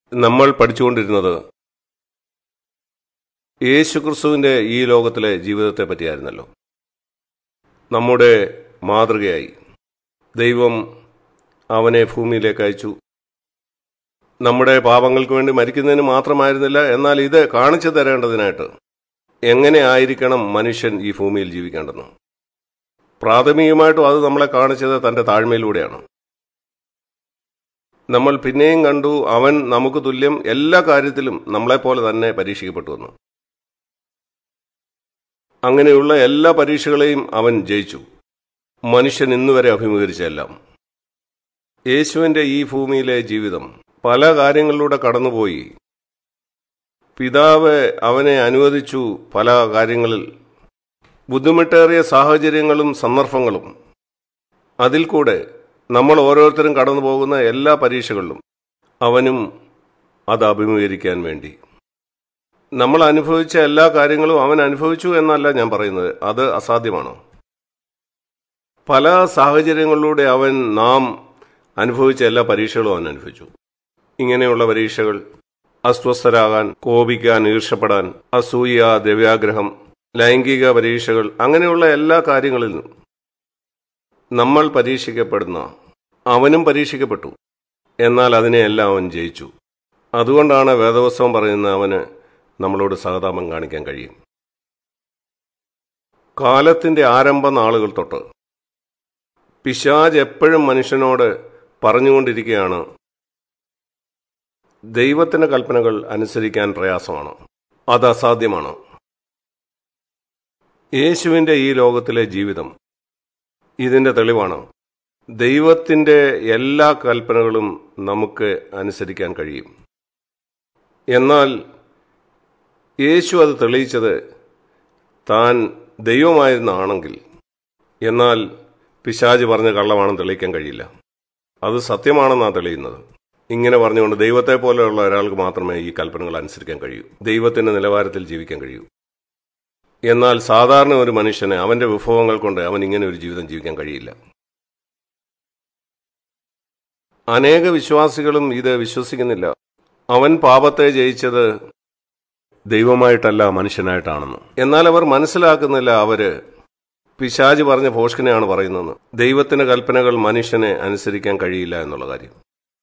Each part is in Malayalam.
നമ്മൾ പഠിച്ചുകൊണ്ടിരുന്നത് യേശുക്രിസ്തുവിന്റെ ഈ ലോകത്തിലെ ജീവിതത്തെ പറ്റിയായിരുന്നല്ലോ നമ്മുടെ മാതൃകയായി ദൈവം അവനെ ഭൂമിയിലേക്ക് അയച്ചു നമ്മുടെ പാപങ്ങൾക്ക് വേണ്ടി മരിക്കുന്നതിന് മാത്രമായിരുന്നില്ല എന്നാൽ ഇത് കാണിച്ചു തരേണ്ടതിനായിട്ട് എങ്ങനെ ആയിരിക്കണം മനുഷ്യൻ ഈ ഭൂമിയിൽ ജീവിക്കേണ്ടെന്ന് പ്രാഥമികമായിട്ടും അത് നമ്മളെ കാണിച്ചത് തന്റെ താഴ്മയിലൂടെയാണ് നമ്മൾ പിന്നെയും കണ്ടു അവൻ നമുക്ക് തുല്യം എല്ലാ കാര്യത്തിലും നമ്മളെപ്പോലെ തന്നെ പരീക്ഷിക്കപ്പെട്ടു വന്നു അങ്ങനെയുള്ള എല്ലാ പരീക്ഷകളെയും അവൻ ജയിച്ചു മനുഷ്യൻ ഇന്നുവരെ അഭിമുഖീകരിച്ച എല്ലാം യേശുവിന്റെ ഈ ഭൂമിയിലെ ജീവിതം പല കാര്യങ്ങളിലൂടെ കടന്നുപോയി പിതാവ് അവനെ അനുവദിച്ചു പല കാര്യങ്ങളിൽ ബുദ്ധിമുട്ടേറിയ സാഹചര്യങ്ങളും സന്ദർഭങ്ങളും അതിൽ കൂടെ നമ്മൾ ഓരോരുത്തരും കടന്നു പോകുന്ന എല്ലാ പരീക്ഷകളിലും അവനും അത് അഭിമുഖീകരിക്കാൻ വേണ്ടി നമ്മൾ അനുഭവിച്ച എല്ലാ കാര്യങ്ങളും അവൻ അനുഭവിച്ചു എന്നല്ല ഞാൻ പറയുന്നത് അത് അസാധ്യമാണ് പല സാഹചര്യങ്ങളിലൂടെ അവൻ നാം അനുഭവിച്ച എല്ലാ പരീക്ഷകളും അവൻ അനുഭവിച്ചു ഇങ്ങനെയുള്ള പരീക്ഷകൾ അസ്വസ്ഥരാകാൻ കോപിക്കാൻ ഈർഷപ്പെടാൻ അസൂയ ദ്രവ്യാഗ്രഹം ലൈംഗിക പരീക്ഷകൾ അങ്ങനെയുള്ള എല്ലാ കാര്യങ്ങളിലും നമ്മൾ പരീക്ഷിക്കപ്പെടുന്ന അവനും പരീക്ഷിക്കപ്പെട്ടു എന്നാൽ അതിനെയെല്ലാം അവൻ ജയിച്ചു അതുകൊണ്ടാണ് വേദവസ്തവം പറയുന്ന അവന് നമ്മളോട് സഹതാപം കാണിക്കാൻ കഴിയും കാലത്തിന്റെ ആരംഭ നാളുകൾ തൊട്ട് പിശാജ് എപ്പോഴും മനുഷ്യനോട് പറഞ്ഞുകൊണ്ടിരിക്കുകയാണ് ദൈവത്തിന്റെ കൽപ്പനകൾ അനുസരിക്കാൻ പ്രയാസമാണ് അത് അസാധ്യമാണ് യേശുവിന്റെ ഈ ലോകത്തിലെ ജീവിതം ഇതിന്റെ തെളിവാണ് ദൈവത്തിന്റെ എല്ലാ കൽപ്പനകളും നമുക്ക് അനുസരിക്കാൻ കഴിയും എന്നാൽ യേശു അത് തെളിയിച്ചത് താൻ ദൈവമായിരുന്നാണെങ്കിൽ എന്നാൽ പിശാജ് പറഞ്ഞ കള്ളമാണെന്ന് തെളിയിക്കാൻ കഴിയില്ല അത് സത്യമാണെന്നാണ് തെളിയുന്നത് ഇങ്ങനെ പറഞ്ഞുകൊണ്ട് ദൈവത്തെ പോലെയുള്ള ഒരാൾക്ക് മാത്രമേ ഈ കൽപ്പനകൾ അനുസരിക്കാൻ കഴിയൂ ദൈവത്തിന്റെ നിലവാരത്തിൽ ജീവിക്കാൻ കഴിയൂ എന്നാൽ സാധാരണ ഒരു മനുഷ്യന് അവന്റെ വിഭവങ്ങൾ കൊണ്ട് അവൻ ഇങ്ങനെ ഒരു ജീവിതം ജീവിക്കാൻ കഴിയില്ല അനേക വിശ്വാസികളും ഇത് വിശ്വസിക്കുന്നില്ല അവൻ പാപത്തെ ജയിച്ചത് ദൈവമായിട്ടല്ല മനുഷ്യനായിട്ടാണെന്ന് എന്നാൽ അവർ മനസ്സിലാക്കുന്നില്ല അവര് പിശാജ് പറഞ്ഞ ഭോഷ്കിനെയാണ് പറയുന്നത് ദൈവത്തിന്റെ കൽപ്പനകൾ മനുഷ്യനെ അനുസരിക്കാൻ കഴിയില്ല എന്നുള്ള കാര്യം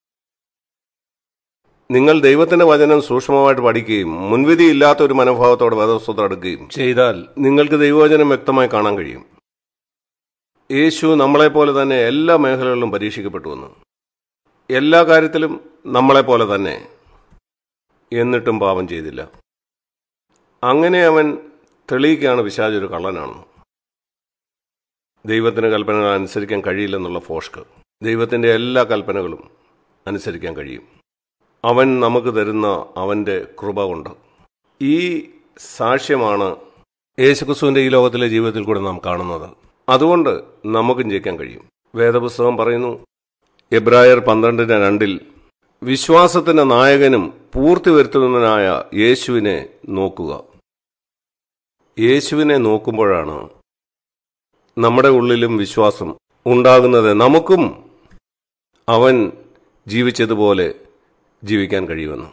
നിങ്ങൾ ദൈവത്തിന്റെ വചനം സൂക്ഷ്മമായിട്ട് പഠിക്കുകയും മുൻവിധി ഇല്ലാത്ത ഒരു മനോഭാവത്തോടെ വേദവസ്തുത എടുക്കുകയും ചെയ്താൽ നിങ്ങൾക്ക് ദൈവവചനം വ്യക്തമായി കാണാൻ കഴിയും യേശു നമ്മളെപ്പോലെ തന്നെ എല്ലാ മേഖലകളിലും പരീക്ഷിക്കപ്പെട്ടുവെന്ന് എല്ലാ കാര്യത്തിലും നമ്മളെപ്പോലെ തന്നെ എന്നിട്ടും പാപം ചെയ്തില്ല അങ്ങനെ അവൻ തെളിയിക്കുകയാണ് പിശാജ് ഒരു കള്ളനാണെന്ന് ദൈവത്തിന്റെ കൽപ്പനകൾ അനുസരിക്കാൻ കഴിയില്ലെന്നുള്ള ഫോഷ്ക്ക് ദൈവത്തിന്റെ എല്ലാ കൽപ്പനകളും അനുസരിക്കാൻ കഴിയും അവൻ നമുക്ക് തരുന്ന അവന്റെ കൃപ കൊണ്ട് ഈ സാക്ഷ്യമാണ് യേശുക്രിസ്തുവിന്റെ ഈ ലോകത്തിലെ ജീവിതത്തിൽ കൂടെ നാം കാണുന്നത് അതുകൊണ്ട് നമുക്കും ജയിക്കാൻ കഴിയും വേദപുസ്തകം പറയുന്നു എബ്രായർ പന്ത്രണ്ടിന് രണ്ടിൽ വിശ്വാസത്തിന്റെ നായകനും പൂർത്തി വരുത്തുന്നതിനായ യേശുവിനെ നോക്കുക യേശുവിനെ നോക്കുമ്പോഴാണ് നമ്മുടെ ഉള്ളിലും വിശ്വാസം ഉണ്ടാകുന്നത് നമുക്കും അവൻ ജീവിച്ചതുപോലെ ജീവിക്കാൻ കഴിയുമെന്ന്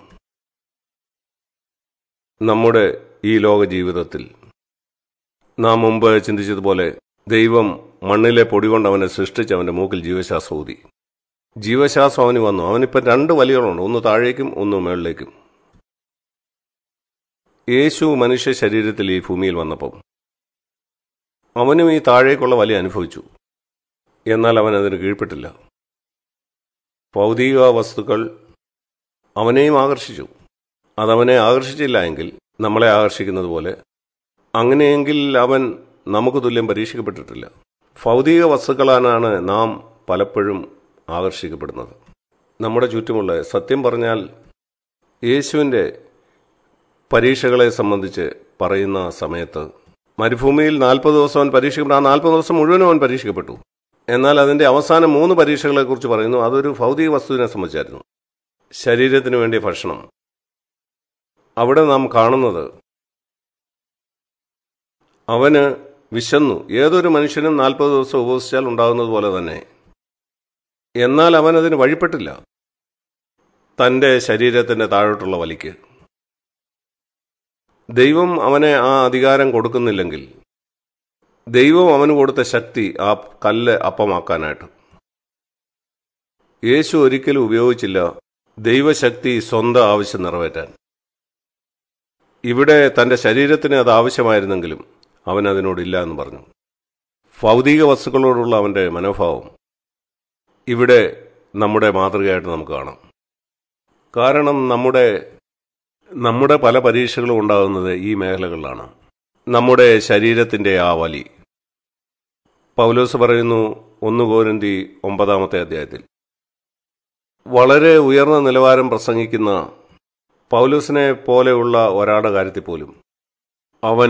നമ്മുടെ ഈ ലോക ജീവിതത്തിൽ നാം മുമ്പ് ചിന്തിച്ചതുപോലെ ദൈവം മണ്ണിലെ പൊടി കൊണ്ട് അവനെ സൃഷ്ടിച്ച് അവന്റെ മൂക്കിൽ ജീവശ്വാസം ഊതി ജീവശ്വാസം അവന് വന്നു അവനിപ്പം രണ്ട് വലികളുണ്ട് ഒന്ന് താഴേക്കും ഒന്ന് മുകളിലേക്കും യേശു മനുഷ്യ ശരീരത്തിൽ ഈ ഭൂമിയിൽ വന്നപ്പം അവനും ഈ താഴേക്കുള്ള വലി അനുഭവിച്ചു എന്നാൽ അവൻ അതിന് കീഴ്പ്പെട്ടില്ല ഭൗതിക വസ്തുക്കൾ അവനെയും ആകർഷിച്ചു അതവനെ ആകർഷിച്ചില്ല എങ്കിൽ നമ്മളെ ആകർഷിക്കുന്നത് പോലെ അങ്ങനെയെങ്കിൽ അവൻ നമുക്ക് തുല്യം പരീക്ഷിക്കപ്പെട്ടിട്ടില്ല ഭൗതിക വസ്തുക്കളാണ് നാം പലപ്പോഴും ആകർഷിക്കപ്പെടുന്നത് നമ്മുടെ ചുറ്റുമുള്ള സത്യം പറഞ്ഞാൽ യേശുവിൻ്റെ പരീക്ഷകളെ സംബന്ധിച്ച് പറയുന്ന സമയത്ത് മരുഭൂമിയിൽ നാൽപ്പത് ദിവസം അവൻ പരീക്ഷിക്കപ്പെട്ടു ആ നാൽപ്പത് ദിവസം മുഴുവനും അവൻ പരീക്ഷിക്കപ്പെട്ടു എന്നാൽ അതിന്റെ അവസാനം മൂന്ന് പരീക്ഷകളെക്കുറിച്ച് പറയുന്നു അതൊരു ഭൗതിക വസ്തുവിനെ സംബന്ധിച്ചായിരുന്നു ശരീരത്തിന് വേണ്ടിയ ഭക്ഷണം അവിടെ നാം കാണുന്നത് അവന് വിശന്നു ഏതൊരു മനുഷ്യനും നാൽപ്പത് ദിവസം ഉപവസിച്ചാൽ ഉണ്ടാകുന്നത് പോലെ തന്നെ എന്നാൽ അവൻ അതിന് വഴിപ്പെട്ടില്ല തൻ്റെ ശരീരത്തിൻ്റെ താഴോട്ടുള്ള വലിക്ക് ദൈവം അവനെ ആ അധികാരം കൊടുക്കുന്നില്ലെങ്കിൽ ദൈവം അവന് കൊടുത്ത ശക്തി ആ കല്ല് അപ്പമാക്കാനായിട്ട് യേശു ഒരിക്കലും ഉപയോഗിച്ചില്ല ദൈവശക്തി സ്വന്തം ആവശ്യം നിറവേറ്റാൻ ഇവിടെ തൻ്റെ ശരീരത്തിന് അത് ആവശ്യമായിരുന്നെങ്കിലും അവൻ അതിനോടില്ല എന്ന് പറഞ്ഞു ഭൗതിക വസ്തുക്കളോടുള്ള അവൻ്റെ മനോഭാവം ഇവിടെ നമ്മുടെ മാതൃകയായിട്ട് നമുക്ക് കാണാം കാരണം നമ്മുടെ നമ്മുടെ പല പരീക്ഷകളും ഉണ്ടാകുന്നത് ഈ മേഖലകളിലാണ് നമ്മുടെ ശരീരത്തിൻ്റെ ആ വലി പൗലോസ് പറയുന്നു ഒന്ന് കോരന്തി ഒമ്പതാമത്തെ അധ്യായത്തിൽ വളരെ ഉയർന്ന നിലവാരം പ്രസംഗിക്കുന്ന പൗലോസിനെ പോലെയുള്ള ഒരാളുടെ കാര്യത്തിൽ പോലും അവൻ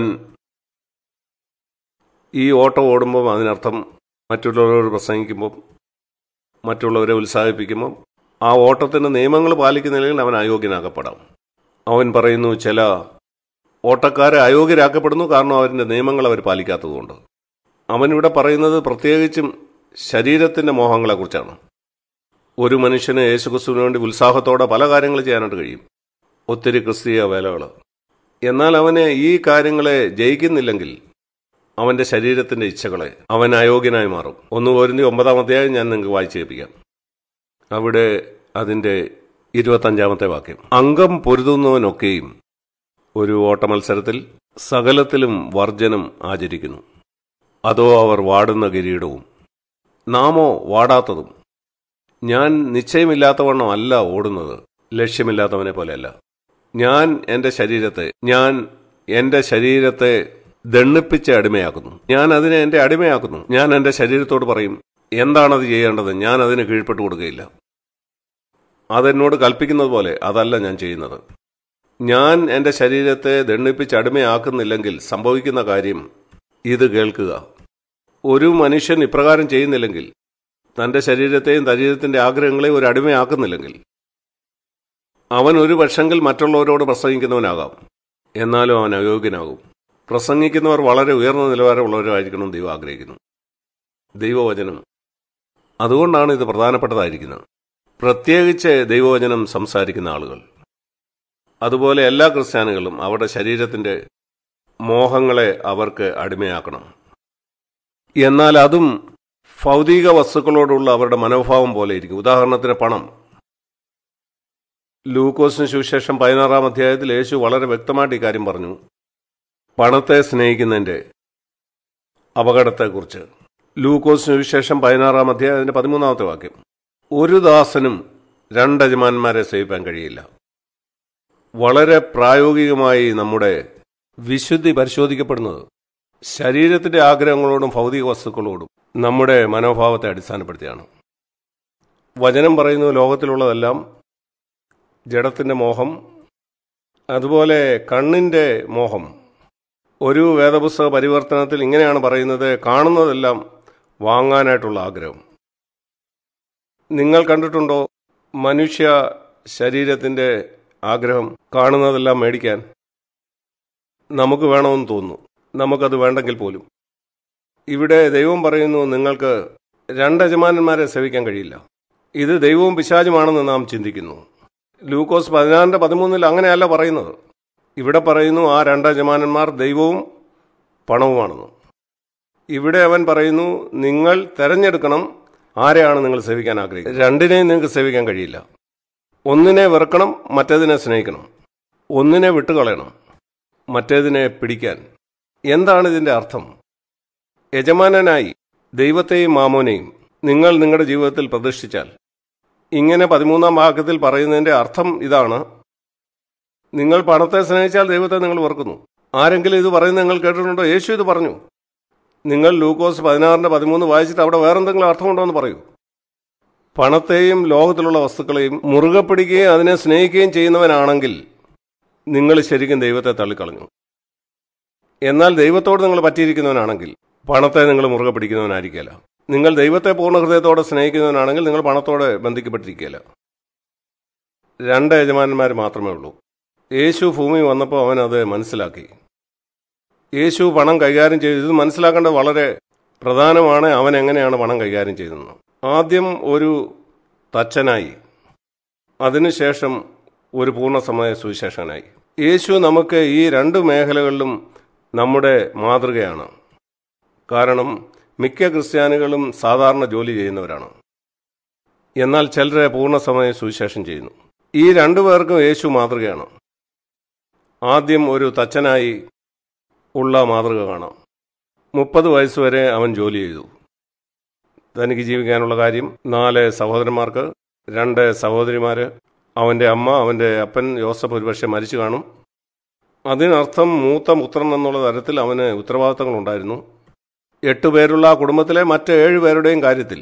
ഈ ഓട്ടം ഓടുമ്പോൾ അതിനർത്ഥം മറ്റുള്ളവരോട് പ്രസംഗിക്കുമ്പോൾ മറ്റുള്ളവരെ ഉത്സാഹിപ്പിക്കുമ്പോൾ ആ ഓട്ടത്തിൻ്റെ നിയമങ്ങൾ പാലിക്കുന്നില്ലെങ്കിൽ അവൻ അയോഗ്യനാക്കപ്പെടാം അവൻ പറയുന്നു ചില ഓട്ടക്കാരെ അയോഗ്യരാക്കപ്പെടുന്നു കാരണം അവരുടെ നിയമങ്ങൾ അവർ പാലിക്കാത്തതുകൊണ്ട് അവനിവിടെ പറയുന്നത് പ്രത്യേകിച്ചും ശരീരത്തിൻ്റെ മോഹങ്ങളെക്കുറിച്ചാണ് ഒരു മനുഷ്യന് യേശുക്രിസ്തുവിന് വേണ്ടി ഉത്സാഹത്തോടെ പല കാര്യങ്ങൾ ചെയ്യാനായിട്ട് കഴിയും ഒത്തിരി ക്രിസ്തീയ വേലകൾ എന്നാൽ അവന് ഈ കാര്യങ്ങളെ ജയിക്കുന്നില്ലെങ്കിൽ അവന്റെ ശരീരത്തിന്റെ ഇച്ഛകളെ അവൻ അയോഗ്യനായി മാറും ഒന്ന് പോരുന്നി ഒമ്പതാം അധ്യായം ഞാൻ നിങ്ങൾക്ക് വായിച്ചു കേൾപ്പിക്കാം അവിടെ അതിന്റെ ഇരുപത്തഞ്ചാമത്തെ വാക്യം അംഗം പൊരുതുന്നവനൊക്കെയും ഒരു ഓട്ടമത്സരത്തിൽ സകലത്തിലും വർജനം ആചരിക്കുന്നു അതോ അവർ വാടുന്ന കിരീടവും നാമോ വാടാത്തതും ഞാൻ നിശ്ചയമില്ലാത്തവണ്ണം അല്ല ഓടുന്നത് ലക്ഷ്യമില്ലാത്തവനെ പോലെയല്ല ഞാൻ എൻ്റെ ശരീരത്തെ ഞാൻ എൻ്റെ ശരീരത്തെ ദണ്ണിപ്പിച്ച് അടിമയാക്കുന്നു ഞാൻ അതിനെ എൻ്റെ അടിമയാക്കുന്നു ഞാൻ എൻ്റെ ശരീരത്തോട് പറയും എന്താണത് ചെയ്യേണ്ടത് ഞാൻ അതിന് കീഴ്പ്പെട്ടു കൊടുക്കുകയില്ല അതെന്നോട് കൽപ്പിക്കുന്നത് പോലെ അതല്ല ഞാൻ ചെയ്യുന്നത് ഞാൻ എൻ്റെ ശരീരത്തെ ദണ്ണിപ്പിച്ച് അടിമയാക്കുന്നില്ലെങ്കിൽ സംഭവിക്കുന്ന കാര്യം ഇത് കേൾക്കുക ഒരു മനുഷ്യൻ ഇപ്രകാരം ചെയ്യുന്നില്ലെങ്കിൽ തൻ്റെ ശരീരത്തെയും ശരീരത്തിൻ്റെ ആഗ്രഹങ്ങളെയും ഒരു അടിമയാക്കുന്നില്ലെങ്കിൽ അവൻ ഒരു പക്ഷെങ്കിൽ മറ്റുള്ളവരോട് പ്രസംഗിക്കുന്നവനാകാം എന്നാലും അവൻ അയോഗ്യനാകും പ്രസംഗിക്കുന്നവർ വളരെ ഉയർന്ന നിലവാരമുള്ളവരായിരിക്കണം ദൈവം ആഗ്രഹിക്കുന്നു ദൈവവചനം അതുകൊണ്ടാണ് ഇത് പ്രധാനപ്പെട്ടതായിരിക്കുന്നത് പ്രത്യേകിച്ച് ദൈവവചനം സംസാരിക്കുന്ന ആളുകൾ അതുപോലെ എല്ലാ ക്രിസ്ത്യാനികളും അവരുടെ ശരീരത്തിന്റെ മോഹങ്ങളെ അവർക്ക് അടിമയാക്കണം എന്നാൽ അതും ഭൗതിക വസ്തുക്കളോടുള്ള അവരുടെ മനോഭാവം പോലെ ഇരിക്കും ഉദാഹരണത്തിന് പണം ലൂക്കോസിന് സുവിശേഷം പതിനാറാം അധ്യായത്തിൽ യേശു വളരെ വ്യക്തമായിട്ട് ഇക്കാര്യം പറഞ്ഞു പണത്തെ സ്നേഹിക്കുന്നതിന്റെ അപകടത്തെക്കുറിച്ച് ലൂക്കോസിന് സുവിശേഷം പതിനാറാം അധ്യായത്തിന്റെ പതിമൂന്നാമത്തെ വാക്യം ഒരു ദാസനും രണ്ട് യജമാന്മാരെ സേവിക്കാൻ കഴിയില്ല വളരെ പ്രായോഗികമായി നമ്മുടെ വിശുദ്ധി പരിശോധിക്കപ്പെടുന്നത് ശരീരത്തിന്റെ ആഗ്രഹങ്ങളോടും ഭൗതിക വസ്തുക്കളോടും നമ്മുടെ മനോഭാവത്തെ അടിസ്ഥാനപ്പെടുത്തിയാണ് വചനം പറയുന്നു ലോകത്തിലുള്ളതെല്ലാം ജഡത്തിന്റെ മോഹം അതുപോലെ കണ്ണിന്റെ മോഹം ഒരു വേദപുസ്തക പരിവർത്തനത്തിൽ ഇങ്ങനെയാണ് പറയുന്നത് കാണുന്നതെല്ലാം വാങ്ങാനായിട്ടുള്ള ആഗ്രഹം നിങ്ങൾ കണ്ടിട്ടുണ്ടോ മനുഷ്യ ശരീരത്തിന്റെ ആഗ്രഹം കാണുന്നതെല്ലാം മേടിക്കാൻ നമുക്ക് വേണമെന്ന് തോന്നുന്നു നമുക്കത് വേണ്ടെങ്കിൽ പോലും ഇവിടെ ദൈവം പറയുന്നു നിങ്ങൾക്ക് രണ്ട് യജമാനന്മാരെ സേവിക്കാൻ കഴിയില്ല ഇത് ദൈവവും പിശാചുമാണെന്ന് നാം ചിന്തിക്കുന്നു ലൂക്കോസ് പതിനാറിന്റെ പതിമൂന്നിൽ അങ്ങനെയല്ല പറയുന്നത് ഇവിടെ പറയുന്നു ആ രണ്ട് യജമാനന്മാർ ദൈവവും പണവുമാണെന്ന് ഇവിടെ അവൻ പറയുന്നു നിങ്ങൾ തെരഞ്ഞെടുക്കണം ആരെയാണ് നിങ്ങൾ സേവിക്കാൻ ആഗ്രഹിക്കുന്നത് രണ്ടിനെയും നിങ്ങൾക്ക് സേവിക്കാൻ കഴിയില്ല ഒന്നിനെ വെറുക്കണം മറ്റേതിനെ സ്നേഹിക്കണം ഒന്നിനെ വിട്ടുകളയണം മറ്റേതിനെ പിടിക്കാൻ എന്താണ് ഇതിന്റെ അർത്ഥം യജമാനനായി ദൈവത്തെയും മാമോനെയും നിങ്ങൾ നിങ്ങളുടെ ജീവിതത്തിൽ പ്രതിഷ്ഠിച്ചാൽ ഇങ്ങനെ പതിമൂന്നാം വാക്യത്തിൽ പറയുന്നതിന്റെ അർത്ഥം ഇതാണ് നിങ്ങൾ പണത്തെ സ്നേഹിച്ചാൽ ദൈവത്തെ നിങ്ങൾ വെറുക്കുന്നു ആരെങ്കിലും ഇത് പറയുന്നത് നിങ്ങൾ കേട്ടിട്ടുണ്ടോ യേശു ഇത് പറഞ്ഞു നിങ്ങൾ ലൂക്കോസ് പതിനാറിന്റെ പതിമൂന്ന് വായിച്ചിട്ട് അവിടെ വേറെന്തെങ്കിലും അർത്ഥമുണ്ടോ എന്ന് പറയൂ പണത്തെയും ലോകത്തിലുള്ള വസ്തുക്കളെയും മുറുകെ പിടിക്കുകയും അതിനെ സ്നേഹിക്കുകയും ചെയ്യുന്നവനാണെങ്കിൽ നിങ്ങൾ ശരിക്കും ദൈവത്തെ തള്ളിക്കളഞ്ഞു എന്നാൽ ദൈവത്തോട് നിങ്ങൾ പറ്റിയിരിക്കുന്നവനാണെങ്കിൽ പണത്തെ നിങ്ങൾ മുറുകെ പിടിക്കുന്നവനായിരിക്കില്ല നിങ്ങൾ ദൈവത്തെ പൂർണ്ണ ഹൃദയത്തോടെ സ്നേഹിക്കുന്നവനാണെങ്കിൽ നിങ്ങൾ പണത്തോടെ ബന്ധിക്കപ്പെട്ടിരിക്കുകയില്ല രണ്ട് യജമാനന്മാർ മാത്രമേ ഉള്ളൂ യേശു ഭൂമി വന്നപ്പോൾ അവൻ അത് മനസ്സിലാക്കി യേശു പണം കൈകാര്യം ചെയ്തു ഇത് മനസ്സിലാക്കേണ്ടത് വളരെ പ്രധാനമാണ് അവൻ എങ്ങനെയാണ് പണം കൈകാര്യം ചെയ്തതെന്ന് ആദ്യം ഒരു തച്ചനായി അതിനുശേഷം ഒരു പൂർണ്ണസമയ സുവിശേഷനായി യേശു നമുക്ക് ഈ രണ്ട് മേഖലകളിലും നമ്മുടെ മാതൃകയാണ് കാരണം മിക്ക ക്രിസ്ത്യാനികളും സാധാരണ ജോലി ചെയ്യുന്നവരാണ് എന്നാൽ ചിലരെ പൂർണ്ണസമയ സുവിശേഷം ചെയ്യുന്നു ഈ രണ്ടു പേർക്കും യേശു മാതൃകയാണ് ആദ്യം ഒരു തച്ചനായി ഉള്ള മാതൃക കാണാം മുപ്പത് വയസ്സുവരെ അവൻ ജോലി ചെയ്തു തനിക്ക് ജീവിക്കാനുള്ള കാര്യം നാല് സഹോദരന്മാർക്ക് രണ്ട് സഹോദരിമാര് അവന്റെ അമ്മ അവന്റെ അപ്പൻ യോസഫ് ഒരുപക്ഷെ മരിച്ചു കാണും അതിനർത്ഥം മൂത്ത പുത്രൻ എന്നുള്ള തരത്തിൽ അവന് ഉത്തരവാദിത്തങ്ങൾ ഉണ്ടായിരുന്നു എട്ട് പേരുള്ള ആ കുടുംബത്തിലെ മറ്റ് ഏഴ് പേരുടെയും കാര്യത്തിൽ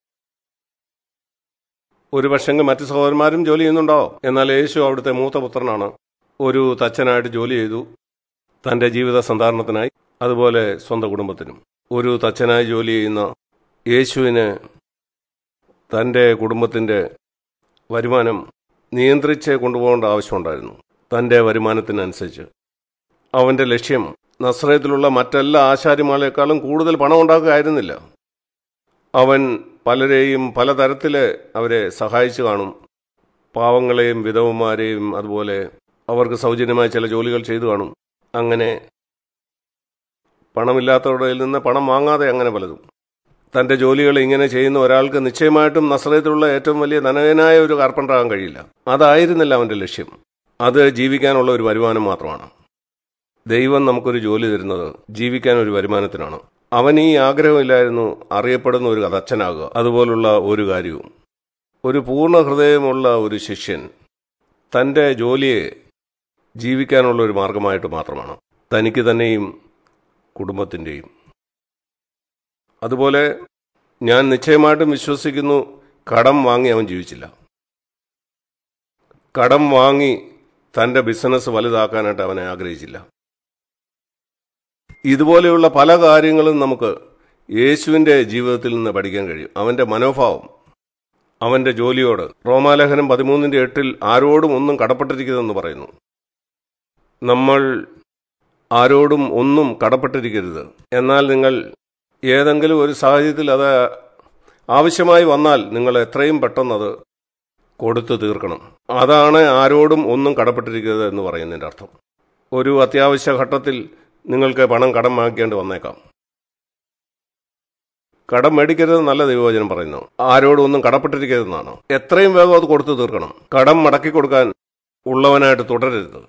ഒരു പക്ഷെങ്കിൽ മറ്റ് സഹോദരന്മാരും ജോലി ചെയ്യുന്നുണ്ടാവും എന്നാൽ യേശു അവിടുത്തെ മൂത്ത പുത്രനാണ് ഒരു തച്ചനായിട്ട് ജോലി ചെയ്തു തന്റെ ജീവിത സന്ധാരണത്തിനായി അതുപോലെ സ്വന്തം കുടുംബത്തിനും ഒരു തച്ചനായി ജോലി ചെയ്യുന്ന യേശുവിന് തന്റെ കുടുംബത്തിന്റെ വരുമാനം നിയന്ത്രിച്ച് കൊണ്ടുപോകേണ്ട ആവശ്യമുണ്ടായിരുന്നു തന്റെ വരുമാനത്തിനനുസരിച്ച് അവന്റെ ലക്ഷ്യം നസ്രയത്തിലുള്ള മറ്റെല്ലാ ആശാരിമാളെക്കാളും കൂടുതൽ പണം ഉണ്ടാക്കുകയായിരുന്നില്ല അവൻ പലരെയും പലതരത്തിൽ അവരെ സഹായിച്ചു കാണും പാവങ്ങളെയും വിധവന്മാരെയും അതുപോലെ അവർക്ക് സൗജന്യമായ ചില ജോലികൾ ചെയ്തു കാണും അങ്ങനെ പണമില്ലാത്തവരുടെ നിന്ന് പണം വാങ്ങാതെ അങ്ങനെ പലതും തന്റെ ജോലികൾ ഇങ്ങനെ ചെയ്യുന്ന ഒരാൾക്ക് നിശ്ചയമായിട്ടും നസ്രയത്തിലുള്ള ഏറ്റവും വലിയ ധനകനായ ഒരു കാർപ്പൻ്ററാകാൻ കഴിയില്ല അതായിരുന്നില്ല അവന്റെ ലക്ഷ്യം അത് ജീവിക്കാനുള്ള ഒരു വരുമാനം മാത്രമാണ് ദൈവം നമുക്കൊരു ജോലി തരുന്നത് ജീവിക്കാൻ ഒരു വരുമാനത്തിനാണ് അവൻ ഈ ആഗ്രഹമില്ലായിരുന്നു അറിയപ്പെടുന്ന ഒരു കഥച്ചനാകുക അതുപോലുള്ള ഒരു കാര്യവും ഒരു പൂർണ്ണ ഹൃദയമുള്ള ഒരു ശിഷ്യൻ തന്റെ ജോലിയെ ജീവിക്കാനുള്ള ഒരു മാർഗമായിട്ട് മാത്രമാണ് തനിക്ക് തന്നെയും കുടുംബത്തിൻ്റെയും അതുപോലെ ഞാൻ നിശ്ചയമായിട്ടും വിശ്വസിക്കുന്നു കടം വാങ്ങി അവൻ ജീവിച്ചില്ല കടം വാങ്ങി തന്റെ ബിസിനസ് വലുതാക്കാനായിട്ട് അവനെ ആഗ്രഹിച്ചില്ല ഇതുപോലെയുള്ള പല കാര്യങ്ങളും നമുക്ക് യേശുവിന്റെ ജീവിതത്തിൽ നിന്ന് പഠിക്കാൻ കഴിയും അവന്റെ മനോഭാവം അവന്റെ ജോലിയോട് റോമാലേഖനം പതിമൂന്നിന്റെ എട്ടിൽ ആരോടും ഒന്നും കടപ്പെട്ടിരിക്കരുതെന്ന് പറയുന്നു നമ്മൾ ആരോടും ഒന്നും കടപ്പെട്ടിരിക്കരുത് എന്നാൽ നിങ്ങൾ ഏതെങ്കിലും ഒരു സാഹചര്യത്തിൽ അത് ആവശ്യമായി വന്നാൽ നിങ്ങൾ എത്രയും പെട്ടെന്ന് അത് കൊടുത്തു തീർക്കണം അതാണ് ആരോടും ഒന്നും കടപ്പെട്ടിരിക്കരുത് എന്ന് പറയുന്നതിൻ്റെ അർത്ഥം ഒരു അത്യാവശ്യ ഘട്ടത്തിൽ നിങ്ങൾക്ക് പണം കടം വാങ്ങിക്കേണ്ടി വന്നേക്കാം കടം മേടിക്കരുത് നല്ല ദൈവവചനം പറയുന്നു ആരോടും ഒന്നും കടപ്പെട്ടിരിക്കരുതെന്നാണ് എത്രയും വേഗം അത് കൊടുത്തു തീർക്കണം കടം മടക്കി കൊടുക്കാൻ ഉള്ളവനായിട്ട് തുടരരുത്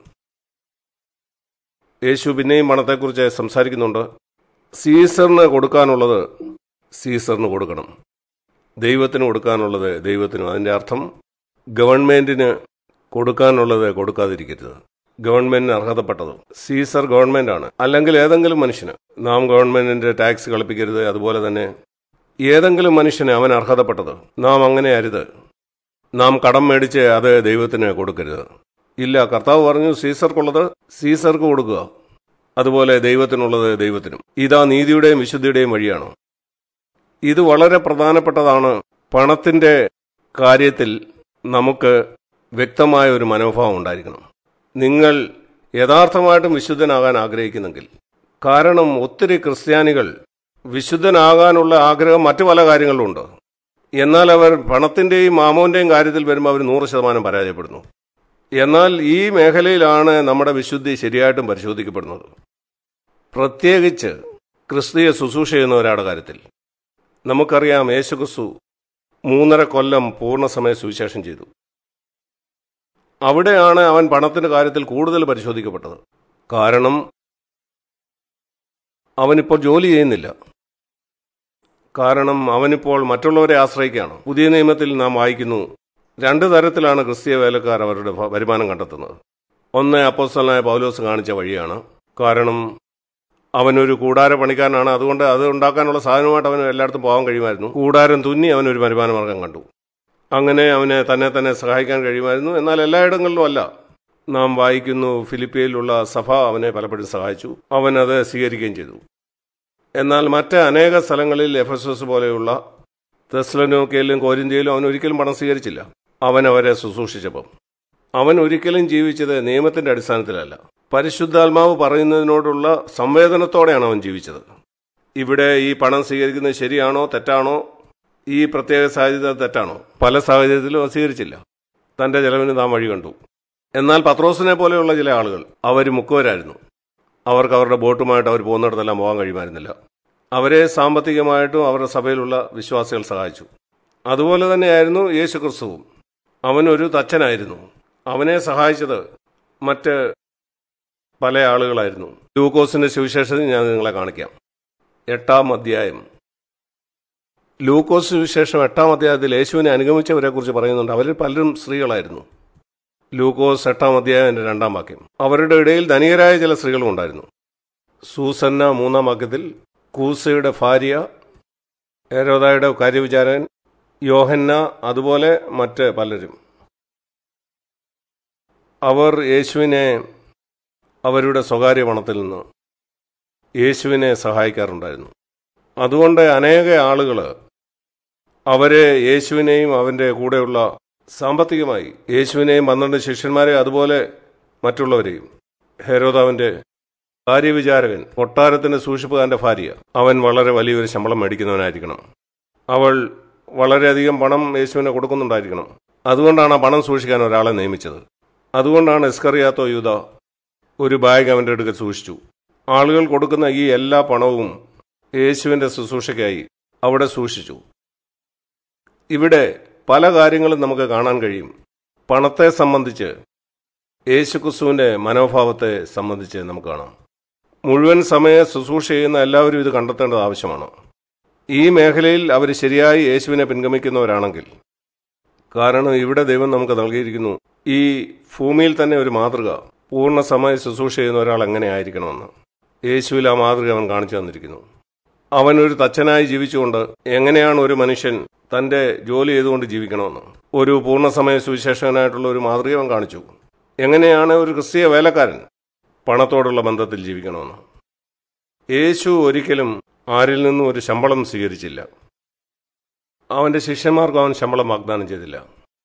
യേശു പിന്നെയും പണത്തെക്കുറിച്ച് സംസാരിക്കുന്നുണ്ട് സീസറിന് കൊടുക്കാനുള്ളത് സീസറിന് കൊടുക്കണം ദൈവത്തിന് കൊടുക്കാനുള്ളത് ദൈവത്തിനും അതിൻ്റെ അർത്ഥം ഗവൺമെന്റിന് കൊടുക്കാനുള്ളത് കൊടുക്കാതിരിക്കരുത് ഗവൺമെന്റിന് അർഹതപ്പെട്ടത് സീസർ ഗവൺമെന്റ് ആണ് അല്ലെങ്കിൽ ഏതെങ്കിലും മനുഷ്യന് നാം ഗവൺമെന്റിന്റെ ടാക്സ് കളിപ്പിക്കരുത് അതുപോലെ തന്നെ ഏതെങ്കിലും മനുഷ്യന് അവൻ അർഹതപ്പെട്ടത് നാം അങ്ങനെ അരുത് നാം കടം മേടിച്ച് അത് ദൈവത്തിന് കൊടുക്കരുത് ഇല്ല കർത്താവ് പറഞ്ഞു സീസർക്കുള്ളത് സീസർക്ക് കൊടുക്കുക അതുപോലെ ദൈവത്തിനുള്ളത് ദൈവത്തിനും ഇതാ നീതിയുടെയും വിശുദ്ധിയുടെയും വഴിയാണ് ഇത് വളരെ പ്രധാനപ്പെട്ടതാണ് പണത്തിന്റെ കാര്യത്തിൽ നമുക്ക് വ്യക്തമായ ഒരു മനോഭാവം ഉണ്ടായിരിക്കണം നിങ്ങൾ യഥാർത്ഥമായിട്ടും വിശുദ്ധനാകാൻ ആഗ്രഹിക്കുന്നെങ്കിൽ കാരണം ഒത്തിരി ക്രിസ്ത്യാനികൾ വിശുദ്ധനാകാനുള്ള ആഗ്രഹം മറ്റു പല കാര്യങ്ങളുണ്ട് എന്നാൽ അവർ പണത്തിന്റെയും മാമോന്റെയും കാര്യത്തിൽ വരുമ്പോൾ അവർ നൂറ് ശതമാനം പരാജയപ്പെടുന്നു എന്നാൽ ഈ മേഖലയിലാണ് നമ്മുടെ വിശുദ്ധി ശരിയായിട്ടും പരിശോധിക്കപ്പെടുന്നത് പ്രത്യേകിച്ച് ക്രിസ്തീയ ശുശ്രൂഷ ചെയ്യുന്നവരുടെ കാര്യത്തിൽ നമുക്കറിയാം യേശുക്രിസ്തു മൂന്നര കൊല്ലം പൂർണ്ണസമയ സുവിശേഷം ചെയ്തു അവിടെയാണ് അവൻ പണത്തിന്റെ കാര്യത്തിൽ കൂടുതൽ പരിശോധിക്കപ്പെട്ടത് കാരണം അവനിപ്പോൾ ജോലി ചെയ്യുന്നില്ല കാരണം അവനിപ്പോൾ മറ്റുള്ളവരെ ആശ്രയിക്കുകയാണ് പുതിയ നിയമത്തിൽ നാം വായിക്കുന്നു രണ്ട് തരത്തിലാണ് ക്രിസ്തീയ വേലക്കാർ അവരുടെ ഭ- വരുമാനം കണ്ടെത്തുന്നത് ഒന്ന് അപ്പോസ്തലനായ പൗലോസ് കാണിച്ച വഴിയാണ് കാരണം അവനൊരു കൂടാര പണിക്കാരനാണ് അതുകൊണ്ട് അത് ഉണ്ടാക്കാനുള്ള സാധനമായിട്ട് അവന് എല്ലായിടത്തും പോകാൻ കഴിയുമായിരുന്നു കൂടാരം തുന്നി അവനൊരു വരുമാന മാർഗം കണ്ടു അങ്ങനെ അവന് തന്നെ തന്നെ സഹായിക്കാൻ കഴിയുമായിരുന്നു എന്നാൽ എല്ലായിടങ്ങളിലും അല്ല നാം വായിക്കുന്നു ഫിലിപ്പിയയിലുള്ള സഭ അവനെ പലപ്പോഴും സഹായിച്ചു അവൻ അത് സ്വീകരിക്കുകയും ചെയ്തു എന്നാൽ മറ്റ് അനേക സ്ഥലങ്ങളിൽ എഫസസ് പോലെയുള്ള തെസ്ലനോക്കയിലും കോരിന്ത്യയിലും അവൻ ഒരിക്കലും പണം സ്വീകരിച്ചില്ല അവൻ അവരെ ശുശ്രൂഷിച്ചപ്പം അവൻ ഒരിക്കലും ജീവിച്ചത് നിയമത്തിന്റെ അടിസ്ഥാനത്തിലല്ല പരിശുദ്ധാത്മാവ് പറയുന്നതിനോടുള്ള സംവേദനത്തോടെയാണ് അവൻ ജീവിച്ചത് ഇവിടെ ഈ പണം സ്വീകരിക്കുന്നത് ശരിയാണോ തെറ്റാണോ ഈ പ്രത്യേക സാഹചര്യത്തിൽ തെറ്റാണോ പല സാഹചര്യത്തിലും അത് സ്വീകരിച്ചില്ല തന്റെ ചെലവിന് താൻ വഴി കണ്ടു എന്നാൽ പത്രോസിനെ പോലെയുള്ള ചില ആളുകൾ അവർ മുക്കുവരായിരുന്നു അവർക്ക് അവരുടെ ബോട്ടുമായിട്ട് അവർ പോകുന്നിടത്തെല്ലാം പോകാൻ കഴിയുമായിരുന്നില്ല അവരെ സാമ്പത്തികമായിട്ടും അവരുടെ സഭയിലുള്ള വിശ്വാസികൾ സഹായിച്ചു അതുപോലെ തന്നെയായിരുന്നു യേശു ക്രിസ്തുവും അവനൊരു തച്ചനായിരുന്നു അവനെ സഹായിച്ചത് മറ്റ് പല ആളുകളായിരുന്നു ലൂക്കോസിന്റെ സുവിശേഷത്തിൽ ഞാൻ നിങ്ങളെ കാണിക്കാം എട്ടാം അധ്യായം ലൂക്കോസ് സുവിശേഷം എട്ടാം അധ്യായത്തിൽ യേശുവിനെ അനുഗമിച്ചവരെ കുറിച്ച് പറയുന്നുണ്ട് അവരിൽ പലരും സ്ത്രീകളായിരുന്നു ലൂക്കോസ് എട്ടാം അധ്യായത്തിന്റെ രണ്ടാം വാക്യം അവരുടെ ഇടയിൽ ധനികരായ ചില സ്ത്രീകളും ഉണ്ടായിരുന്നു സൂസന്ന മൂന്നാം വാക്യത്തിൽ കൂസയുടെ ഭാര്യ ഏരോദായുടെ കാര്യവിചാരകൻ യോഹന്ന അതുപോലെ മറ്റ് പലരും അവർ യേശുവിനെ അവരുടെ സ്വകാര്യ പണത്തിൽ നിന്ന് യേശുവിനെ സഹായിക്കാറുണ്ടായിരുന്നു അതുകൊണ്ട് അനേക ആളുകൾ അവരെ യേശുവിനെയും അവൻ്റെ കൂടെയുള്ള സാമ്പത്തികമായി യേശുവിനെയും പന്ത്രണ്ട് ശിഷ്യന്മാരെ അതുപോലെ മറ്റുള്ളവരെയും ഹെരോദാവിൻ്റെ കാര്യവിചാരകൻ കൊട്ടാരത്തിന്റെ സൂക്ഷിപ്പുകാരന്റെ ഭാര്യ അവൻ വളരെ വലിയൊരു ശമ്പളം മേടിക്കുന്നവനായിരിക്കണം അവൾ വളരെയധികം പണം യേശുവിനെ കൊടുക്കുന്നുണ്ടായിരിക്കണം അതുകൊണ്ടാണ് ആ പണം സൂക്ഷിക്കാൻ ഒരാളെ നിയമിച്ചത് അതുകൊണ്ടാണ് എസ്കറിയാത്തോ യൂത ഒരു ബാഗ് അവൻ്റെ അടുക്കൽ സൂക്ഷിച്ചു ആളുകൾ കൊടുക്കുന്ന ഈ എല്ലാ പണവും യേശുവിൻ്റെ ശുശ്രൂഷയ്ക്കായി അവിടെ സൂക്ഷിച്ചു ഇവിടെ പല കാര്യങ്ങളും നമുക്ക് കാണാൻ കഴിയും പണത്തെ സംബന്ധിച്ച് യേശുക്രിസ്തുവിൻ്റെ മനോഭാവത്തെ സംബന്ധിച്ച് നമുക്ക് കാണാം മുഴുവൻ സമയ ശുശ്രൂഷ ചെയ്യുന്ന എല്ലാവരും ഇത് കണ്ടെത്തേണ്ടത് ആവശ്യമാണ് ഈ മേഖലയിൽ അവർ ശരിയായി യേശുവിനെ പിൻഗമിക്കുന്നവരാണെങ്കിൽ കാരണം ഇവിടെ ദൈവം നമുക്ക് നൽകിയിരിക്കുന്നു ഈ ഭൂമിയിൽ തന്നെ ഒരു മാതൃക പൂർണ്ണ സമയ ശുശ്രൂഷ ചെയ്യുന്ന ഒരാൾ എങ്ങനെ ആയിരിക്കണമെന്ന് യേശുവിൽ ആ മാതൃക അവൻ കാണിച്ചു തന്നിരിക്കുന്നു അവൻ ഒരു തച്ചനായി ജീവിച്ചുകൊണ്ട് എങ്ങനെയാണ് ഒരു മനുഷ്യൻ തന്റെ ജോലി ചെയ്തുകൊണ്ട് ജീവിക്കണമെന്ന് ഒരു പൂർണ്ണസമയ സുവിശേഷകനായിട്ടുള്ള ഒരു മാതൃക അവൻ കാണിച്ചു എങ്ങനെയാണ് ഒരു ക്രിസ്തീയ വേലക്കാരൻ പണത്തോടുള്ള ബന്ധത്തിൽ ജീവിക്കണമെന്ന് യേശു ഒരിക്കലും ആരിൽ നിന്നും ഒരു ശമ്പളം സ്വീകരിച്ചില്ല അവന്റെ ശിഷ്യന്മാർക്കും അവൻ ശമ്പളം വാഗ്ദാനം ചെയ്തില്ല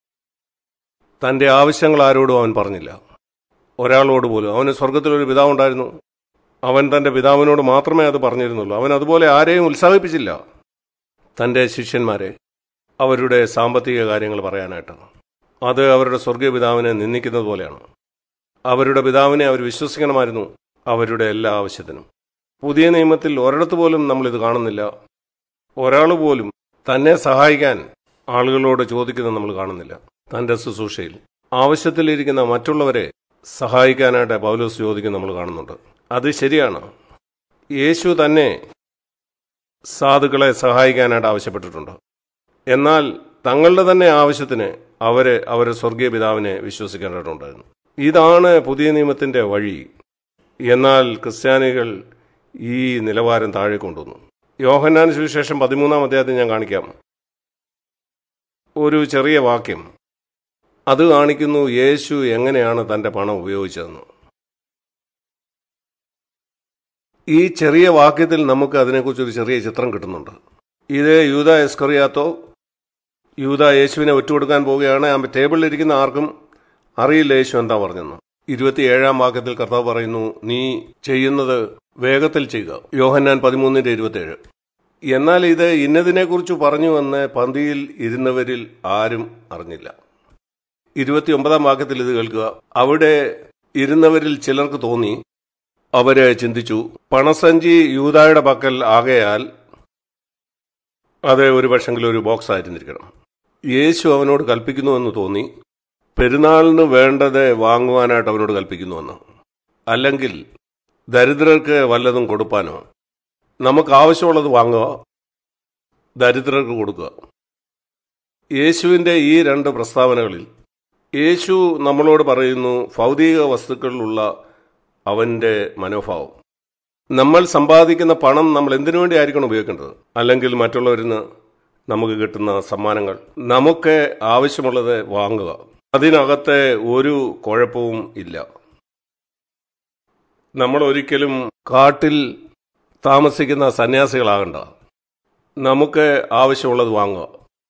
തന്റെ ആവശ്യങ്ങൾ ആരോടും അവൻ പറഞ്ഞില്ല ഒരാളോട് പോലും അവന് സ്വർഗത്തിലൊരു പിതാവുണ്ടായിരുന്നു അവൻ തന്റെ പിതാവിനോട് മാത്രമേ അത് പറഞ്ഞിരുന്നുള്ളൂ അവൻ അതുപോലെ ആരെയും ഉത്സാഹിപ്പിച്ചില്ല തന്റെ ശിഷ്യന്മാരെ അവരുടെ സാമ്പത്തിക കാര്യങ്ങൾ പറയാനായിട്ട് അത് അവരുടെ സ്വർഗീയ പിതാവിനെ നിന്ദിക്കുന്നത് പോലെയാണ് അവരുടെ പിതാവിനെ അവർ വിശ്വസിക്കണമായിരുന്നു അവരുടെ എല്ലാ ആവശ്യത്തിനും പുതിയ നിയമത്തിൽ ഒരിടത്ത് പോലും നമ്മളിത് കാണുന്നില്ല ഒരാൾ പോലും തന്നെ സഹായിക്കാൻ ആളുകളോട് ചോദിക്കുന്നത് നമ്മൾ കാണുന്നില്ല തന്റെ ശുശ്രൂഷയിൽ ആവശ്യത്തിലിരിക്കുന്ന മറ്റുള്ളവരെ സഹായിക്കാനായിട്ട് പൗലോസ് ചോദിക്കുന്നത് നമ്മൾ കാണുന്നുണ്ട് അത് ശരിയാണ് യേശു തന്നെ സാധുക്കളെ സഹായിക്കാനായിട്ട് ആവശ്യപ്പെട്ടിട്ടുണ്ട് എന്നാൽ തങ്ങളുടെ തന്നെ ആവശ്യത്തിന് അവരെ അവരുടെ സ്വർഗീയ പിതാവിനെ വിശ്വസിക്കേണ്ടതുണ്ടായിരുന്നു ഇതാണ് പുതിയ നിയമത്തിന്റെ വഴി എന്നാൽ ക്രിസ്ത്യാനികൾ ഈ നിലവാരം താഴെ കൊണ്ടുവന്നു യോഹന്നാൻ സുവിശേഷം പതിമൂന്നാം അധ്യായത്തിൽ ഞാൻ കാണിക്കാം ഒരു ചെറിയ വാക്യം അത് കാണിക്കുന്നു യേശു എങ്ങനെയാണ് തന്റെ പണം ഉപയോഗിച്ചതെന്ന് ഈ ചെറിയ വാക്യത്തിൽ നമുക്ക് അതിനെക്കുറിച്ച് ഒരു ചെറിയ ചിത്രം കിട്ടുന്നുണ്ട് ഇത് യൂത എസ്കറിയാത്തോ യൂത യേശുവിനെ ഒറ്റുകൊടുക്കാൻ പോവുകയാണ് ആ ടേബിളിൽ ഇരിക്കുന്ന ആർക്കും അറിയില്ല യേശു എന്താ പറഞ്ഞെന്ന് ഇരുപത്തിയേഴാം വാക്യത്തിൽ കർത്താവ് പറയുന്നു നീ ചെയ്യുന്നത് വേഗത്തിൽ ചെയ്യുക യോഹന്നാൻ പതിമൂന്നിന്റെ ഇരുപത്തിയേഴ് എന്നാൽ ഇത് ഇന്നതിനെക്കുറിച്ച് പറഞ്ഞുവെന്ന് പന്തിയിൽ ഇരുന്നവരിൽ ആരും അറിഞ്ഞില്ല ഇരുപത്തിയൊമ്പതാം വാക്യത്തിൽ ഇത് കേൾക്കുക അവിടെ ഇരുന്നവരിൽ ചിലർക്ക് തോന്നി അവര് ചിന്തിച്ചു പണസഞ്ചി യൂതായുടെ പക്കൽ ആകയാൽ അത് ഒരു പക്ഷെങ്കിലും ഒരു ബോക്സ് ആയിരുന്നിരിക്കണം യേശു അവനോട് കൽപ്പിക്കുന്നുവെന്ന് തോന്നി പെരുന്നാളിന് വേണ്ടത് വാങ്ങുവാനായിട്ട് അവനോട് കൽപ്പിക്കുന്നുവെന്ന് അല്ലെങ്കിൽ ദരിദ്രർക്ക് വല്ലതും കൊടുപ്പാനോ നമുക്ക് ആവശ്യമുള്ളത് വാങ്ങുക ദരിദ്രർക്ക് കൊടുക്കുക യേശുവിൻ്റെ ഈ രണ്ട് പ്രസ്താവനകളിൽ യേശു നമ്മളോട് പറയുന്നു ഭൗതിക വസ്തുക്കളിലുള്ള അവന്റെ മനോഭാവം നമ്മൾ സമ്പാദിക്കുന്ന പണം നമ്മൾ എന്തിനു വേണ്ടി ആയിരിക്കണം ഉപയോഗിക്കേണ്ടത് അല്ലെങ്കിൽ മറ്റുള്ളവരിൽ നിന്ന് നമുക്ക് കിട്ടുന്ന സമ്മാനങ്ങൾ നമുക്ക് ആവശ്യമുള്ളത് വാങ്ങുക അതിനകത്തെ ഒരു കുഴപ്പവും ഇല്ല നമ്മൾ ഒരിക്കലും കാട്ടിൽ താമസിക്കുന്ന സന്യാസികളാകണ്ട നമുക്ക് ആവശ്യമുള്ളത് വാങ്ങുക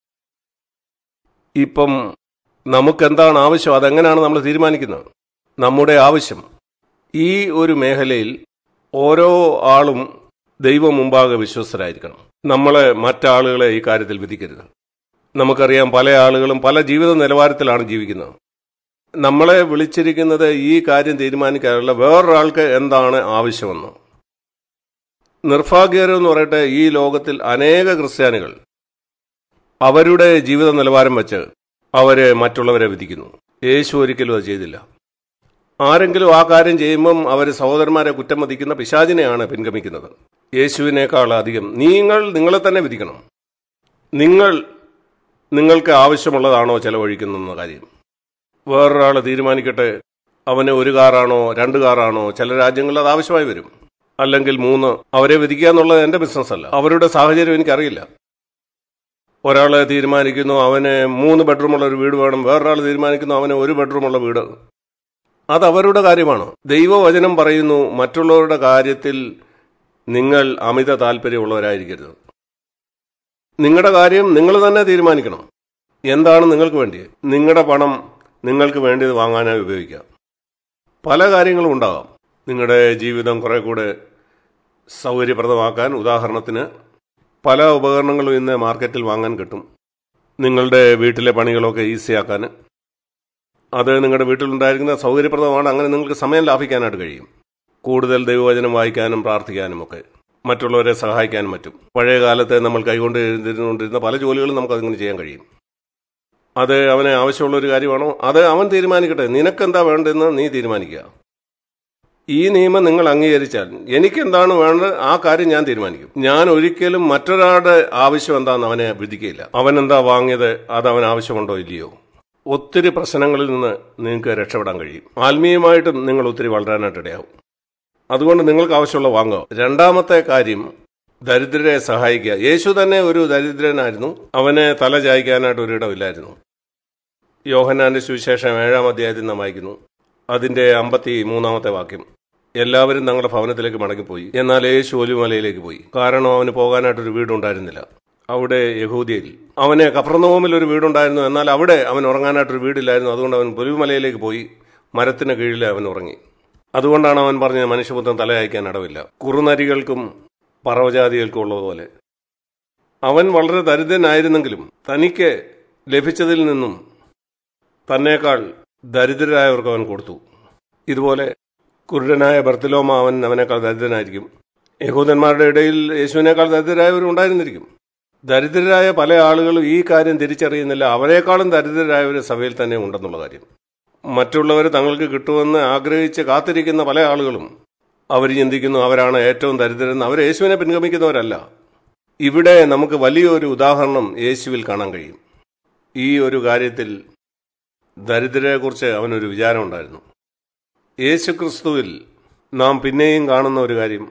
ഇപ്പം നമുക്കെന്താണ് ആവശ്യം അതെങ്ങനെയാണ് നമ്മൾ തീരുമാനിക്കുന്നത് നമ്മുടെ ആവശ്യം ഈ ഒരു മേഖലയിൽ ഓരോ ആളും ദൈവം മുമ്പാകെ വിശ്വസ്തരായിരിക്കണം നമ്മളെ മറ്റാളുകളെ ഈ കാര്യത്തിൽ വിധിക്കരുത് നമുക്കറിയാം പല ആളുകളും പല ജീവിത നിലവാരത്തിലാണ് ജീവിക്കുന്നത് നമ്മളെ വിളിച്ചിരിക്കുന്നത് ഈ കാര്യം തീരുമാനിക്കാനുള്ള വേറൊരാൾക്ക് എന്താണ് ആവശ്യമെന്ന് നിർഭാഗ്യകരം എന്ന് പറയട്ടെ ഈ ലോകത്തിൽ അനേക ക്രിസ്ത്യാനികൾ അവരുടെ ജീവിത നിലവാരം വെച്ച് അവരെ മറ്റുള്ളവരെ വിധിക്കുന്നു യേശു ഒരിക്കലും അത് ചെയ്തില്ല ആരെങ്കിലും ആ കാര്യം ചെയ്യുമ്പം അവർ സഹോദരന്മാരെ കുറ്റം മതിക്കുന്ന പിശാചിനെയാണ് പിൻഗമിക്കുന്നത് യേശുവിനേക്കാൾ അധികം നിങ്ങൾ നിങ്ങളെ തന്നെ വിധിക്കണം നിങ്ങൾ നിങ്ങൾക്ക് ആവശ്യമുള്ളതാണോ ചെലവഴിക്കുന്ന കാര്യം വേറൊരാൾ തീരുമാനിക്കട്ടെ അവന് ഒരു കാറാണോ രണ്ട് കാറാണോ ചില രാജ്യങ്ങളിൽ അത് ആവശ്യമായി വരും അല്ലെങ്കിൽ മൂന്ന് അവരെ വിധിക്കുക എന്നുള്ളത് എൻ്റെ ബിസിനസ് അല്ല അവരുടെ സാഹചര്യം എനിക്കറിയില്ല ഒരാൾ തീരുമാനിക്കുന്നു അവന് മൂന്ന് ബെഡ്റൂമുള്ള ഒരു വീട് വേണം വേറൊരാൾ തീരുമാനിക്കുന്നു അവന് ഒരു ബെഡ്റൂമുള്ള വീട് അത് അവരുടെ കാര്യമാണ് ദൈവവചനം പറയുന്നു മറ്റുള്ളവരുടെ കാര്യത്തിൽ നിങ്ങൾ അമിത താല്പര്യമുള്ളവരായിരിക്കരുത് നിങ്ങളുടെ കാര്യം നിങ്ങൾ തന്നെ തീരുമാനിക്കണം എന്താണ് നിങ്ങൾക്ക് വേണ്ടി നിങ്ങളുടെ പണം നിങ്ങൾക്ക് വേണ്ടിയത് വാങ്ങാനായി ഉപയോഗിക്കാം പല കാര്യങ്ങളും ഉണ്ടാകാം നിങ്ങളുടെ ജീവിതം കുറെ കൂടെ സൗകര്യപ്രദമാക്കാൻ ഉദാഹരണത്തിന് പല ഉപകരണങ്ങളും ഇന്ന് മാർക്കറ്റിൽ വാങ്ങാൻ കിട്ടും നിങ്ങളുടെ വീട്ടിലെ പണികളൊക്കെ ഈസിയാക്കാൻ അത് നിങ്ങളുടെ വീട്ടിലുണ്ടായിരിക്കുന്ന സൗകര്യപ്രദമാണ് അങ്ങനെ നിങ്ങൾക്ക് സമയം ലാഭിക്കാനായിട്ട് കഴിയും കൂടുതൽ ദൈവവചനം വായിക്കാനും പ്രാർത്ഥിക്കാനും ഒക്കെ മറ്റുള്ളവരെ സഹായിക്കാനും പറ്റും പഴയ കാലത്തെ നമ്മൾ കൈകൊണ്ട് എഴുതിരുന്നുകൊണ്ടിരുന്ന പല ജോലികളും നമുക്ക് അതിങ്ങനെ ചെയ്യാൻ കഴിയും അത് അവന് ആവശ്യമുള്ള ഒരു കാര്യമാണോ അത് അവൻ തീരുമാനിക്കട്ടെ നിനക്കെന്താ വേണ്ടതെന്ന് നീ തീരുമാനിക്കുക ഈ നിയമം നിങ്ങൾ അംഗീകരിച്ചാൽ എനിക്ക് എന്താണ് വേണ്ടത് ആ കാര്യം ഞാൻ തീരുമാനിക്കും ഞാൻ ഒരിക്കലും മറ്റൊരാളുടെ ആവശ്യം എന്താണെന്ന് അവനെ വിധിക്കുകയില്ല അവൻ എന്താ വാങ്ങിയത് അത് അവൻ ആവശ്യമുണ്ടോ ഇല്ലയോ ഒത്തിരി പ്രശ്നങ്ങളിൽ നിന്ന് നിങ്ങൾക്ക് രക്ഷപ്പെടാൻ കഴിയും ആത്മീയമായിട്ടും നിങ്ങൾ ഒത്തിരി വളരാനായിട്ട് ഇടയാവും അതുകൊണ്ട് നിങ്ങൾക്ക് ആവശ്യമുള്ള വാങ്ങുക രണ്ടാമത്തെ കാര്യം ദരിദ്രരെ സഹായിക്കുക യേശു തന്നെ ഒരു ദരിദ്രനായിരുന്നു അവനെ തല ചായ്ക്കാനായിട്ട് ഒരിടമില്ലായിരുന്നു യോഹന്നാന്റെ സുവിശേഷം ഏഴാം അധ്യായത്തിൽ നാം വായിക്കുന്നു അതിന്റെ അമ്പത്തി മൂന്നാമത്തെ വാക്യം എല്ലാവരും തങ്ങളുടെ ഭവനത്തിലേക്ക് മടങ്ങിപ്പോയി എന്നാൽ യേശു ഒലിമലയിലേക്ക് പോയി കാരണം അവന് പോകാനായിട്ടൊരു വീടുണ്ടായിരുന്നില്ല അവിടെ യഹൂദിയയിൽ അവന് കഫർനോമിൽ ഒരു വീടുണ്ടായിരുന്നു എന്നാൽ അവിടെ അവൻ ഉറങ്ങാനായിട്ടൊരു വീടില്ലായിരുന്നു അതുകൊണ്ട് അവൻ ഒലിമലയിലേക്ക് പോയി മരത്തിന് കീഴിൽ അവൻ ഉറങ്ങി അതുകൊണ്ടാണ് അവൻ പറഞ്ഞത് മനുഷ്യപുത്രൻ തല അയക്കാൻ അടവില്ല കുറുനരികൾക്കും പറവജാതികൾക്കും ഉള്ളതുപോലെ അവൻ വളരെ ദരിദ്രനായിരുന്നെങ്കിലും തനിക്ക് ലഭിച്ചതിൽ നിന്നും തന്നേക്കാൾ ദരിദ്രരായവർക്ക് അവൻ കൊടുത്തു ഇതുപോലെ കുരുടനായ ബർത്തിലോമ അവൻ അവനേക്കാൾ ദരിദ്രനായിരിക്കും യഹൂദന്മാരുടെ ഇടയിൽ യേശുവിനേക്കാൾ ദരിദ്രരായവരും ഉണ്ടായിരുന്നിരിക്കും ദരിദ്രരായ പല ആളുകളും ഈ കാര്യം തിരിച്ചറിയുന്നില്ല അവരെക്കാളും ദരിദ്രരായവർ സഭയിൽ തന്നെ ഉണ്ടെന്നുള്ള കാര്യം മറ്റുള്ളവർ തങ്ങൾക്ക് കിട്ടുമെന്ന് ആഗ്രഹിച്ച് കാത്തിരിക്കുന്ന പല ആളുകളും അവർ ചിന്തിക്കുന്നു അവരാണ് ഏറ്റവും ദരിദ്രരെന്ന് അവർ യേശുവിനെ പിൻഗമിക്കുന്നവരല്ല ഇവിടെ നമുക്ക് വലിയൊരു ഉദാഹരണം യേശുവിൽ കാണാൻ കഴിയും ഈ ഒരു കാര്യത്തിൽ ദരിദ്രരെക്കുറിച്ച് അവനൊരു വിചാരമുണ്ടായിരുന്നു യേശു ക്രിസ്തുവിൽ നാം പിന്നെയും കാണുന്ന ഒരു കാര്യം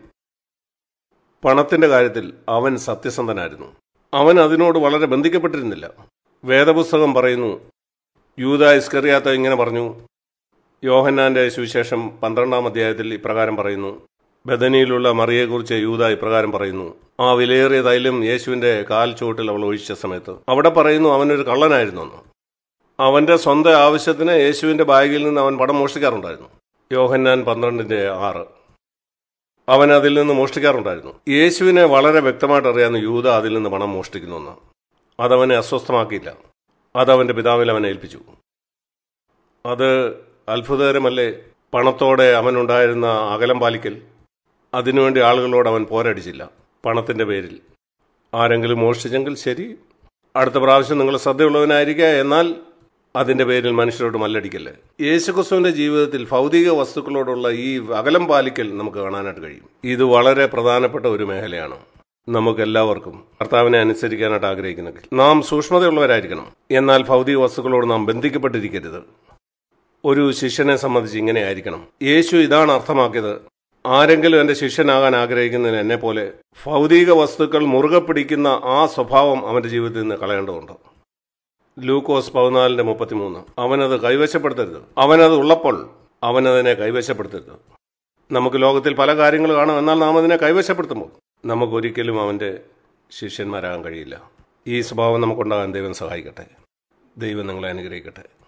പണത്തിന്റെ കാര്യത്തിൽ അവൻ സത്യസന്ധനായിരുന്നു അവൻ അതിനോട് വളരെ ബന്ധിക്കപ്പെട്ടിരുന്നില്ല വേദപുസ്തകം പറയുന്നു യൂത ഇസ്കറിയാത്ത ഇങ്ങനെ പറഞ്ഞു യോഹന്നാന്റെ സുവിശേഷം പന്ത്രണ്ടാം അധ്യായത്തിൽ ഇപ്രകാരം പറയുന്നു ബദനിയിലുള്ള മറിയെക്കുറിച്ച് യൂത ഇപ്രകാരം പറയുന്നു ആ വിലയേറിയ തൈലം യേശുവിന്റെ കാൽ ചുവട്ടിൽ അവൾ ഒഴിച്ച സമയത്ത് അവിടെ പറയുന്നു അവനൊരു കള്ളനായിരുന്നു എന്ന് അവന്റെ സ്വന്തം ആവശ്യത്തിന് യേശുവിന്റെ ബാഗിൽ നിന്ന് അവൻ പണം മോഷ്ടിക്കാറുണ്ടായിരുന്നു യോഹന്നാൻ പന്ത്രണ്ടിന്റെ ആറ് അവൻ അതിൽ നിന്ന് മോഷ്ടിക്കാറുണ്ടായിരുന്നു യേശുവിനെ വളരെ വ്യക്തമായിട്ട് അറിയാവുന്ന യൂത അതിൽ നിന്ന് പണം മോഷ്ടിക്കുന്നുവെന്ന് അതവനെ അസ്വസ്ഥമാക്കിയില്ല അതവന്റെ പിതാവിൽ അവനെ ഏൽപ്പിച്ചു അത് അത്ഭുതകരമല്ലേ പണത്തോടെ അവനുണ്ടായിരുന്ന അകലം പാലിക്കൽ അതിനുവേണ്ടി ആളുകളോട് അവൻ പോരടിച്ചില്ല പണത്തിന്റെ പേരിൽ ആരെങ്കിലും മോഷ്ടിച്ചെങ്കിൽ ശരി അടുത്ത പ്രാവശ്യം നിങ്ങൾ ശ്രദ്ധയുള്ളവനായിരിക്കുക എന്നാൽ അതിന്റെ പേരിൽ മനുഷ്യരോട് മല്ലടിക്കല്ലേ യേശുക്രിസ്തുവിന്റെ ജീവിതത്തിൽ ഭൗതിക വസ്തുക്കളോടുള്ള ഈ അകലം പാലിക്കൽ നമുക്ക് കാണാനായിട്ട് കഴിയും ഇത് വളരെ പ്രധാനപ്പെട്ട ഒരു മേഖലയാണ് നമുക്ക് എല്ലാവർക്കും കർത്താവിനെ അനുസരിക്കാനായിട്ട് ആഗ്രഹിക്കുന്നെങ്കിൽ നാം സൂക്ഷ്മതയുള്ളവരായിരിക്കണം എന്നാൽ ഭൗതിക വസ്തുക്കളോട് നാം ബന്ധിക്കപ്പെട്ടിരിക്കരുത് ഒരു ശിഷ്യനെ സംബന്ധിച്ച് ഇങ്ങനെ ആയിരിക്കണം യേശു ഇതാണ് അർത്ഥമാക്കിയത് ആരെങ്കിലും എന്റെ ശിഷ്യനാകാൻ ആഗ്രഹിക്കുന്നതിന് എന്നെ പോലെ ഭൗതിക വസ്തുക്കൾ മുറുകെ പിടിക്കുന്ന ആ സ്വഭാവം അവന്റെ ജീവിതത്തിൽ നിന്ന് കളയേണ്ടതുണ്ട് ലൂക്കോസ് പതിനാലിന്റെ മുപ്പത്തിമൂന്ന് അവനത് കൈവശപ്പെടുത്തരുത് അവനത് ഉള്ളപ്പോൾ അവനതിനെ കൈവശപ്പെടുത്തരുത് നമുക്ക് ലോകത്തിൽ പല കാര്യങ്ങൾ കാണും എന്നാൽ നാം അതിനെ കൈവശപ്പെടുത്തുമ്പോൾ നമുക്കൊരിക്കലും അവന്റെ ശിഷ്യന്മാരാകാൻ കഴിയില്ല ഈ സ്വഭാവം നമുക്കുണ്ടാകാൻ ദൈവം സഹായിക്കട്ടെ ദൈവം നിങ്ങളെ അനുഗ്രഹിക്കട്ടെ